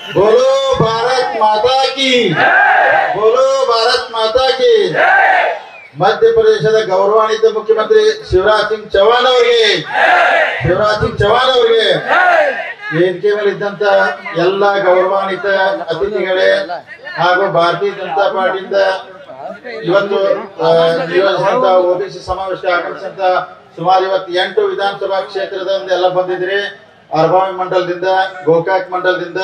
बोलो भारत माता की बोलो भारत माता की ಮಧ್ಯಪ್ರದೇಶದ ಗೌರವಾನ್ವಿತ ಮುಖ್ಯಮಂತ್ರಿ ಶಿವರಾಜ್ ಸಿಂಗ್ ಚೌಹಾಣ್ ಅವರಿಗೆ ಶಿವರಾಜ್ ಸಿಂಗ್ ಚೌಹಾಣ್ ಅವರಿಗೆ ವೇದಿಕೆ ಮೇಲೆ ಇದ್ದಂತ ಎಲ್ಲ ಗೌರವಾನ್ವಿತ ಅತಿಥಿಗಳೇ ಹಾಗೂ ಭಾರತೀಯ ಜನತಾ ಪಾರ್ಟಿಯಿಂದ ಇವತ್ತು ಆ, ನಿಯೋಜಿಸಿದಂತ ಒಬಿಸಿ ಸಮಾವೇಶಕ್ಕೆ ಆಗಮಿಸಿದಂತ ಸುಮಾರು ಇವತ್ತು ಎಂಟು ವಿಧಾನಸಭಾ ಕ್ಷೇತ್ರದಿಂದ ಎಲ್ಲ ಬಂದಿದ್ರಿ ಅರ್ಬಾವಿ ಮಂಡಲದಿಂದ ಗೋಕಾಕ್ ಮಂಡಲದಿಂದ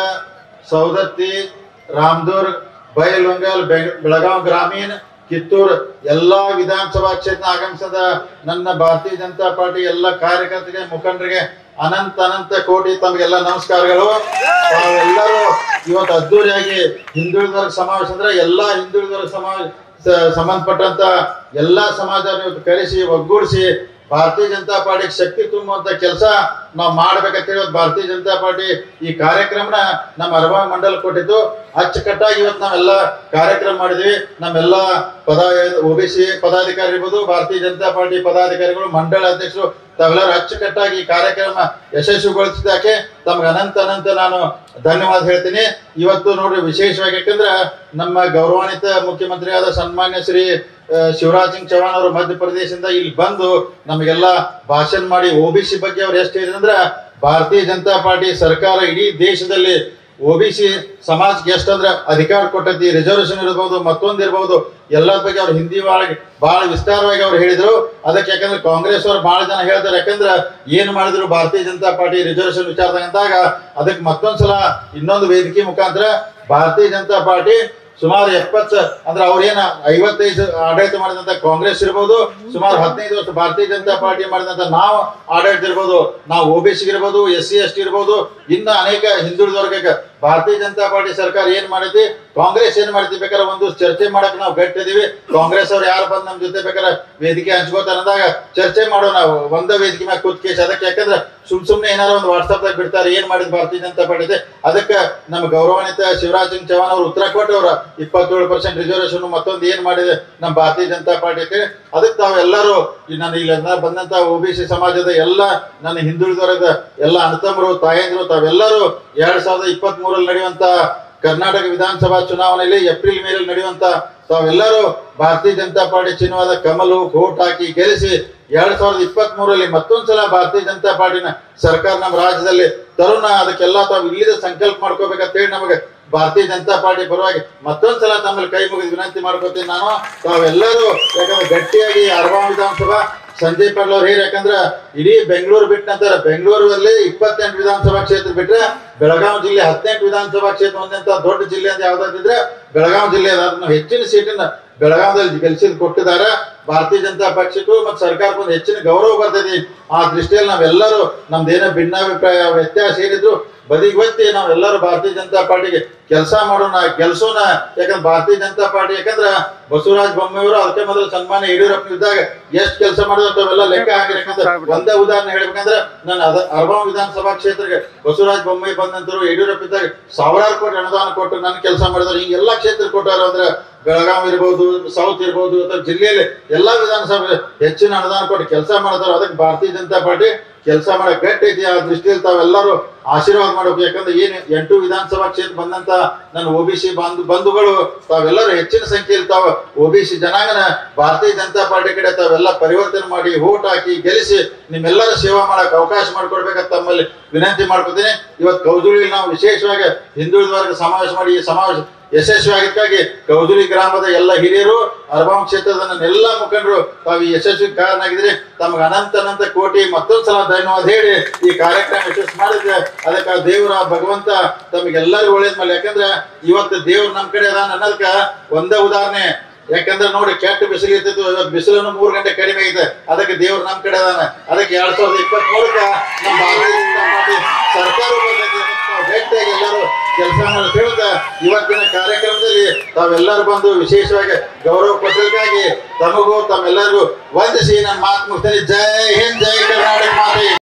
ಸೌದತ್ತಿ ರಾಮದುರ್ಗ್ ಬೈಲೊಂಗಲ್ ಬೆಂಗ್- ಬೆಳಗಾವ್ ಗ್ರಾಮೀಣ ಕಿತ್ತೂರ್ ಎಲ್ಲಾ ವಿಧಾನಸಭಾ ಕ್ಷೇತ್ರ ಆಗಮಿಸಿದ ನನ್ನ ಭಾರತೀಯ ಜನತಾ ಪಾರ್ಟಿ ಎಲ್ಲ ಕಾರ್ಯಕರ್ತರಿಗೆ ಮುಖಂಡರಿಗೆ ಅನಂತ ಅನಂತ ಕೋಟಿ ತಮಗೆಲ್ಲ ನಮಸ್ಕಾರಗಳು ತಾವೆಲ್ಲರೂ ಇವತ್ತು ಅದ್ದೂರಿಯಾಗಿ ಹಿಂದುಳಿದ ವರ್ಗ ಸಮಾವೇಶ ಅಂದ್ರೆ ಎಲ್ಲಾ ಹಿಂದುಳಿದ ವರ್ಗ ಸಮಾವೇಶ ಸ- ಸಂಬಂಧಪಟ್ಟಂತ ಎಲ್ಲಾ ಸಮಾಜ ಕರೆಸಿ ಒಗ್ಗೂಡಿಸಿ ಭಾರತೀಯ ಜನತಾ ಪಾರ್ಟಿಗೆ ಶಕ್ತಿ ತುಂಬುವಂತ ಕೆಲಸ ನಾವು ಮಾಡ್ಬೇಕಂತ ಹೇಳಿ ಇವತ್ತು ಭಾರತೀಯ ಜನತಾ ಪಾರ್ಟಿ ಈ ಕಾರ್ಯಕ್ರಮನ ನಮ್ಮ ಅರಬಾ ಮಂಡಲ ಕೊಟ್ಟಿದ್ದು ಅಚ್ಚುಕಟ್ಟಾಗಿ ಇವತ್ತು ನಾವೆಲ್ಲ ಕಾರ್ಯಕ್ರಮ ಮಾಡಿದ್ವಿ ನಮ್ಮೆಲ್ಲ ಪದ ಒಬಿಸಿ ಪದಾಧಿಕಾರಿ ಇರ್ಬೋದು ಭಾರತೀಯ ಜನತಾ ಪಾರ್ಟಿ ಪದಾಧಿಕಾರಿಗಳು ಮಂಡಳ ಅಧ್ಯಕ್ಷರು ತಾವೆಲ್ಲರೂ ಅಚ್ಚುಕಟ್ಟಾಗಿ ಈ ಕಾರ್ಯಕ್ರಮ ಯಶಸ್ವಿಗೊಳಿಸಿದ್ದಕ್ಕೆ ತಮ್ಗೆ ಅನಂತ ಅನಂತ ನಾನು ಧನ್ಯವಾದ ಹೇಳ್ತೀನಿ ಇವತ್ತು ನೋಡ್ರಿ ವಿಶೇಷವಾಗಿ ಯಾಕಂದ್ರೆ ನಮ್ಮ ಗೌರವಾನ್ವಿತ ಮುಖ್ಯಮಂತ್ರಿಯಾದ ಸನ್ಮಾನ್ಯ ಶ್ರೀ ಆ, ಶಿವರಾಜ್ ಸಿಂಗ್ ಚೌಹಾಣ್ ಅವರು ಮಧ್ಯಪ್ರದೇಶದಿಂದ ಇಲ್ಲಿ ಬಂದು ನಮಗೆಲ್ಲ ಭಾಷಣ ಮಾಡಿ ಒಬಿಸಿ ಬಗ್ಗೆ ಅವ್ರು ಎಷ್ಟು ಹೇಳಿದ್ರು ಅಂದ್ರೆ ಭಾರತೀಯ ಜನತಾ ಪಾರ್ಟಿ ಸರ್ಕಾರ ಇಡೀ ದೇಶದಲ್ಲಿ ಒಬಿಸಿ ಸಮಾಜಕ್ಕೆ ಎಷ್ಟಂದ್ರೆ ಅಧಿಕಾರ ಕೊಟ್ಟೈತಿ ರಿಸರ್ವೇಶನ್ ಇರ್ಬೋದು ಮತ್ತೊಂದು ಇರ್ಬೋದು ಎಲ್ಲರ ಬಗ್ಗೆ ಅವ್ರು ಹಿಂದಿ ಒಳಗೆ ಬಹಳ ವಿಸ್ತಾರವಾಗಿ ಅವ್ರು ಹೇಳಿದ್ರು ಅದಕ್ಕೆ ಯಾಕಂದ್ರೆ ಕಾಂಗ್ರೆಸ್ ಅವ್ರು ಬಹಳ ಜನ ಹೇಳ್ತಾರೆ ಯಾಕಂದ್ರೆ ಏನ್ ಮಾಡಿದ್ರು ಭಾರತೀಯ ಜನತಾ ಪಾರ್ಟಿ ರಿಸರ್ವೇಶನ್ ವಿಚಾರದಾಗ ಅಂದಾಗ ಅದಕ್ಕೆ ಮತ್ತೊಂದ್ಸಲ ಇನ್ನೊಂದು ವೇದಿಕೆ ಮುಖಾಂತರ ಭಾರತೀಯ ಜನತಾ ಪಾರ್ಟಿ ಸುಮಾರು ಎಪ್ಪತ್ತ ಅಂದ್ರೆ ಅವ್ರೇನ ಐವತ್ತೈದು ಆಡಳಿತ ಮಾಡಿದಂತ ಕಾಂಗ್ರೆಸ್ ಇರ್ಬೋದು ಸುಮಾರು ಹದಿನೈದು ವರ್ಷ ಭಾರತೀಯ ಜನತಾ ಪಾರ್ಟಿ ಮಾಡಿದಂತ ನಾವು ಆಡಳಿತ ಇರ್ಬೋದು ನಾವು ಒಬಿಸಿ ಇರ್ಬೋದು ಎಸ್ ಸಿ ಎಸ್ ಟಿ ಇರ್ಬೋದು ಇನ್ನ ಅನೇಕ ಹಿಂದುಳಿದ ವರ್ಗಕ್ಕೆ ಭಾರತೀಯ ಜನತಾ ಪಾರ್ಟಿ ಸರ್ಕಾರ ಏನ್ ಮಾಡೈತಿ ಕಾಂಗ್ರೆಸ್ ಏನ್ ಮಾಡ್ತಿ ಬೇಕಾದ್ರೆ ಒಂದು ಚರ್ಚೆ ಮಾಡಕ್ ನಾವು ಗಟ್ಟಿದೀವಿ ಕಾಂಗ್ರೆಸ್ ಅವ್ರು ಯಾರು ಬಂದ್ ನಮ್ ಜೊತೆ ಬೇಕಾದ್ರೆ ವೇದಿಕೆ ಹಂಚ್ಕೋತಾರ ಅಂದಾಗ ಚರ್ಚೆ ಮಾಡೋಣ ನಾವು ಒಂದ ವೇದಿಕೆ ಮ್ಯಾಗ ಕೂತ್ ಕೇಸ್ ಅದಕ್ಕೆ ಯಾಕಂದ್ರೆ ಸುಮ್ ಸುಮ್ನೆ ಏನಾರ ಒಂದು ವಾಟ್ಸ್ಆಪ್ ದಾಗ ಬಿಡ್ತಾರೆ ಏನ್ ಮಾಡಿದ್ ಭಾರತೀಯ ಜನತಾ ಪಾರ್ಟಿ ಇದೆ ಅದಕ್ಕೆ ನಮ್ಮ ಗೌರವಾನ್ವಿತ ಶಿವರಾಜ್ ಸಿಂಗ್ ಚೌಹಾಣ್ ಅವರು ಉತ್ತರ ಕೊಟ್ಟವ್ರ ಇಪ್ಪತ್ತೇಳು ಪರ್ಸೆಂಟ್ ರಿಸರ್ವೇಶನ್ ಮತ್ತೊಂದು ಏನ್ ಮಾಡಿದೆ ನಮ್ಮ ಭಾರತೀಯ ಜನತಾ ಪಾರ್ಟಿ ಐತೆ ಅದಕ್ಕೆ ತಾವೆಲ್ಲರೂ ಈ ನನ್ನ ಇಲ್ಲಿ ಬಂದಂತ ಒಬಿಸಿ ಸಮಾಜದ ಎಲ್ಲ ನನ್ನ ಹಿಂದುಳಿದವರದ ಎಲ್ಲ ಅಣ್ಣತಮ್ಮರು ತಾಯಂದಿರು ತಾವೆಲ್ಲರೂ ಎರಡ್ ಸಾವಿರದ ಇಪ್ಪತ್ತ್ ಮೂರಲ್ಲಿ ನಡೆಯುವಂತ ಕರ್ನಾಟಕ ವಿಧಾನಸಭಾ ಚುನಾವಣೆಯಲ್ಲಿ ಏಪ್ರಿಲ್ ಮೇನಲ್ಲಿ ನಡೆಯುವಂತ ತಾವೆಲ್ಲರೂ ಭಾರತೀಯ ಜನತಾ ಪಾರ್ಟಿ ಚಿನ್ನವಾದ ಕಮಲು ಕೋಟ್ ಹಾಕಿ ಗೆಲ್ಲಿಸಿ ಎರಡ್ ಸಾವಿರದ ಇಪ್ಪತ್ತ್ ಮೂರಲ್ಲಿ ಮತ್ತೊಂದ್ಸಲ ಭಾರತೀಯ ಜನತಾ ಪಾರ್ಟಿನ ಸರ್ಕಾರ ನಮ್ಮ ರಾಜ್ಯದಲ್ಲಿ ತರುಣ ಅದಕ್ಕೆಲ್ಲ ತಾವು ಇಲ್ಲಿದ ಸಂಕಲ್ಪ ಮಾಡ್ಕೋಬೇಕಂತ ಹೇಳಿ ನಮಗೆ ಭಾರತೀಯ ಜನತಾ ಪಾರ್ಟಿ ಪರವಾಗಿ ಮತ್ತೊಂದ್ಸಲ ತಮ್ಮಲ್ಲಿ ಕೈ ಮುಗಿದು ವಿನಂತಿ ಮಾಡ್ಕೋತೀನಿ ನಾನು ತಾವೆಲ್ಲರೂ ಯಾಕಂದ್ರೆ ಗಟ್ಟಿಯಾಗಿ ಅರಬಾ ವಿಧಾನಸಭಾ ಸಂಜಯ್ ಪಾಟೀಲ್ ಅವ್ರು ಹೇಳಿ ಯಾಕಂದ್ರ ಇಡೀ ಬೆಂಗಳೂರು ಬಿಟ್ಟ ನಂತರ ಬೆಂಗಳೂರಲ್ಲಿ ಇಪ್ಪತ್ತೆಂಟು ವಿಧಾನಸಭಾ ಕ್ಷೇತ್ರ ಬಿಟ್ರೆ ಬೆಳಗಾವಿ ಜಿಲ್ಲೆ ಹದಿನೆಂಟು ವಿಧಾನಸಭಾ ಕ್ಷೇತ್ರ ಹೊಂದಂತ ದೊಡ್ಡ ಜಿಲ್ಲೆ ಅಂತ ಯಾವ್ದಾದಿದ್ರೆ ಬೆಳಗಾವಿ ಜಿಲ್ಲೆ ಅದ ಅದನ್ನ ಹೆಚ್ಚಿನ ಸೀಟಿನ ಬೆಳಗಾವಿಯಲ್ಲಿ ಗೆಲ್ಸಿದ್ ಕೊಟ್ಟಿದ್ದಾರೆ ಭಾರತೀಯ ಜನತಾ ಪಕ್ಷಕ್ಕೂ ಮತ್ತು ಸರ್ಕಾರಕ್ಕೂ ಒಂದು ಹೆಚ್ಚಿನ ಗೌರವ ಬರ್ತೈತಿ ಆ ದೃಷ್ಟಿಯಲ್ಲಿ ನಾವೆಲ್ಲರೂ ನಮ್ದೇನೋ ಭಿನ್ನಾಭಿಪ್ರಾಯ ವ್ಯತ್ಯಾಸ ಏನಿದ್ರು ಬದಿಗೆ ಒತ್ತಿ ನಾವೆಲ್ಲರೂ ಭಾರತೀಯ ಜನತಾ ಪಾರ್ಟಿಗೆ ಕೆಲಸ ಮಾಡೋಣ ಗೆಲ್ಸೋಣ ಯಾಕಂದ್ರೆ ಭಾರತೀಯ ಜನತಾ ಪಾರ್ಟಿ ಯಾಕಂದ್ರ ಬಸವರಾಜ ಬೊಮ್ಮೆಯವರು ಅದಕ್ಕೆ ಮೊದಲು ಸನ್ಮಾನ್ಯ ಯಡಿಯೂರಪ್ಪ ಇದ್ದಾಗ ಎಷ್ಟು ಕೆಲಸ ಮಾಡಿದಂತವೆಲ್ಲ ಲೆಕ್ಕ ಹಾಕಿ ಯಾಕಂದ್ರೆ ಒಂದೇ ಉದಾಹರಣೆ ಹೇಳ್ಬೇಕಂದ್ರೆ ನಾನು ಅದ ಅರ್ಬಾವ್ ವಿಧಾನಸಭಾ ಕ್ಷೇತ್ರಕ್ಕೆ ಬಸವರಾಜ ಬೊಮ್ಮಾಯಿ ಬಂದಂತರು ಯಡಿಯೂರಪ್ಪ ಇದ್ದಾಗ ಸಾವಿರಾರು ಕೋಟಿ ಅನುದಾನ ಕೊಟ್ಟು ನಾನು ಕೆಲಸ ಮಾಡಿದ್ರು ಹಿಂಗ್ ಎಲ್ಲಾ ಕ್ಷೇತ್ರ ಕೊಟ್ಟಾರ ಅಂದ್ರೆ ಬೆಳಗಾವಿ ಇರ್ಬೋದು ಸೌತ್ ಇರ್ಬೋದು ಅಥವಾ ಜಿಲ್ಲೆಯಲ್ಲಿ ಎಲ್ಲಾ ವಿಧಾನಸಭೆ ಹೆಚ್ಚಿನ ಅನುದಾನ ಕೊಟ್ಟು ಕೆಲಸ ಮಾಡ್ತಾರೆ ಅದಕ್ಕೆ ಭಾರತೀಯ ಜನತಾ ಪಾರ್ಟಿ ಕೆಲಸ ಮಾಡಕ್ ಗಟ್ಟಿ ಐತಿ ಆ ದೃಷ್ಟಿಯಲ್ಲಿ ತಾವೆಲ್ಲರೂ ಆಶೀರ್ವಾದ ಮಾಡಬೇಕು ಯಾಕಂದ್ರೆ ಏನು ಎಂಟು ವಿಧಾನಸಭಾ ಕ್ಷೇತ್ರ ಬಂದಂತ ನನ್ನ ಒಬಿಸಿ ಬಂಧು ಬಂಧುಗಳು ತಾವೆಲ್ಲರೂ ಹೆಚ್ಚಿನ ಸಂಖ್ಯೆಯಲ್ಲಿ ತಾವು ಒಬಿಸಿ ಜನಾಂಗನ ಭಾರತೀಯ ಜನತಾ ಪಾರ್ಟಿ ಕಡೆ ತಾವೆಲ್ಲ ಪರಿವರ್ತನೆ ಮಾಡಿ ಓಟ್ ಹಾಕಿ ಗೆಲ್ಲಿಸಿ ನಿಮ್ಮೆಲ್ಲರ ಸೇವಾ ಮಾಡಕ್ ಅವಕಾಶ ಮಾಡಿಕೊಡ್ಬೇಕಂತ ತಮ್ಮಲ್ಲಿ ವಿನಂತಿ ಮಾಡ್ಕೊತೀನಿ ಇವತ್ತು ಕೌಜುಳಿಯಲ್ಲಿ ನಾವು ವಿಶೇಷವಾಗಿ ಹಿಂದುಳಿದ ವರ್ಗ ಸಮಾವೇಶ ಮಾಡಿ ಈ ಸಮಾವೇಶ ಯಶಸ್ವಿ ಆಗಿದ್ದಕ್ಕಾಗಿ ಕೌಜುಲಿ ಗ್ರಾಮದ ಎಲ್ಲ ಹಿರಿಯರು ಅರ್ಬಾಂ ಕ್ಷೇತ್ರದ ನನ್ನ ಎಲ್ಲ ಮುಖಂಡರು ತಾವು ಈ ಯಶಸ್ವಿ ಕಾರಣ ಆಗಿದ್ರೆ ತಮಗೆ ಅನಂತ ಅನಂತ ಕೋಟಿ ಮತ್ತೊಂದ್ಸಲ ಧನ್ಯವಾದ ಹೇಳಿ ಈ ಕಾರ್ಯಕ್ರಮ ಯಶಸ್ವಿ ಮಾಡಿದ್ರೆ ಅದಕ್ಕೆ ಆ ದೇವರ ಭಗವಂತ ತಮಗೆಲ್ಲರಿಗೂ ಒಳ್ಳೇದ್ ಮೇಲೆ ಯಾಕಂದ್ರೆ ಇವತ್ತು ದೇವ್ರು ನಮ್ ಕಡೆ ಅದಾನ ಅನ್ನೋದಕ್ಕ ಒಂದೇ ಉದಾಹರಣೆ ಯಾಕಂದ್ರೆ ನೋಡಿ ಕೆಟ್ಟ ಬಿಸಿಲು ಇರ್ತಿತ್ತು ಇವತ್ತು ಬಿಸಿಲನ್ನು ಮೂರು ಗಂಟೆ ಕಡಿಮೆ ಇದೆ ಅದಕ್ಕೆ ದೇವ್ರು ನಮ್ ಕಡೆ ಅದಾನ ಅದಕ್ಕೆ ಎರಡ್ ಸಾವಿರದ ಇಪ್ಪತ್ತ್ ಮೂರಕ್ಕ ನಮ್ಮ ಭಾರತೀಯ ಜನತಾ ಪಾರ್ಟಿ ಸರ್ಕಾರ ಬರ್ತೈತಿ. ಅದಕ್ಕೆ ನಾವು ಗಟ್ಟಿಯಾಗಿ ಎಲ್ಲರೂ ಕೆಲಸ ಮಾಡಿ ಹೇಳ್ತಾ ಇವತ್ತಿನ ಕಾರ್ಯಕ್ರಮದಲ್ಲಿ ತಾವೆಲ್ಲರೂ ಬಂದು ವಿಶೇಷವಾಗಿ ಗೌರವ ಕೊಟ್ಟದಕ್ಕಾಗಿ ತಮಗೂ ತಮ್ಮೆಲ್ಲರಿಗೂ ವಂದಿಸಿ ನನ್ನ ಮಾತು ಮುಗಿಸ್ತೇನೆ ಜೈ ಹಿಂದ್ ಜೈ ಕರ್ನಾಟಕ ಮಾತೆ